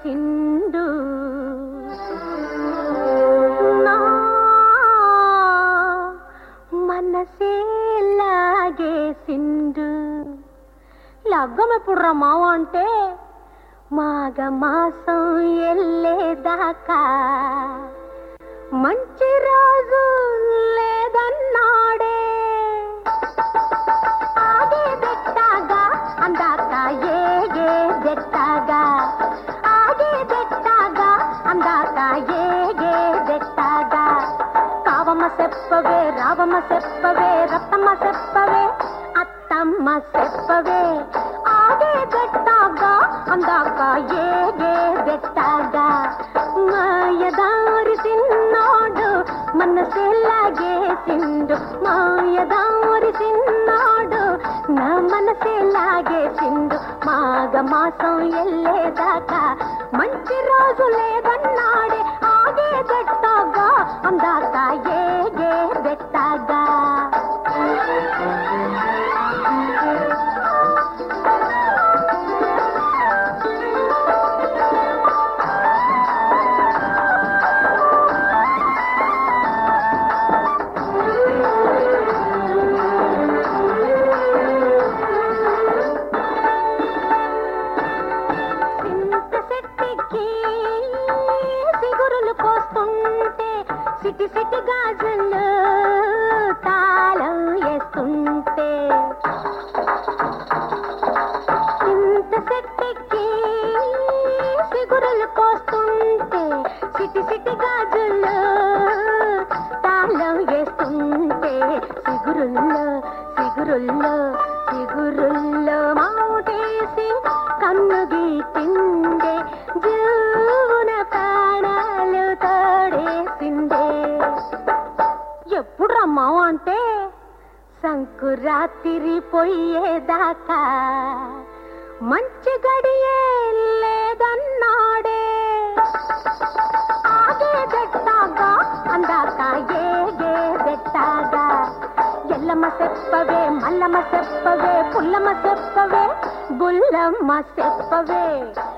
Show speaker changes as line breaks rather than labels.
లాగేసిండు నా మనసే లాగేసిండు లగ్గం ఎప్పుడు మావ అంటే మాఘ మాసం ఎల్లేదాకా మంచి రోజు లేదన్నాడే ఆగే బెట్టాగా అందాక ఏగే బెట్టాగా ఆగే బెట్టాగా అందాక ఏగే బెట్టాగా కావమ్మ చెప్పవే రావమ్మ చెప్పవే రత్తమ్మ చెప్పవే అత్తమ్మ చెప్పవే ఆగే బెట్టాగా అందాక ఏగే బెట్టాగా మాయదారి తిన్నాడు మనసేలాగేసిండు మాయదారి తిన్నాడు నా మనసేలాగేసిండు మాఘ మాసం ఎల్లేదాకా మంచి రోజు లేదన్నాడే ఆగే బెట్టాగా అందాక ఏగే బెట్టాగా చింత చెట్టుకి సిగురులు పోస్తుంటే సిటి సిటి గాజులు తాళం వేస్తుంటే చింత చెట్టుకి సిగురులు పోస్తుంటే సిటి సిటి గాజులు తాళం వేస్తుంటే సిగురుల్లో సిగురుల్లో సిగురుల్లో మాటేసి కన్ను గీటిండే జీవన ప్రాణాలు తోడేసిందే ఎప్పుడు రమ్మావు అంటే సంకురాతిరి పోయేదాకా మంచి గడియే లేదన్నాడే ఆగే బెట్టాగా అందాక ఏగే బెట్టాగా ఎల్లమ్మ చెప్పవే మల్లమ్మ చెప్పవే పుల్లమ్మ చెప్పవే బుల్లమ్మ చెప్పవే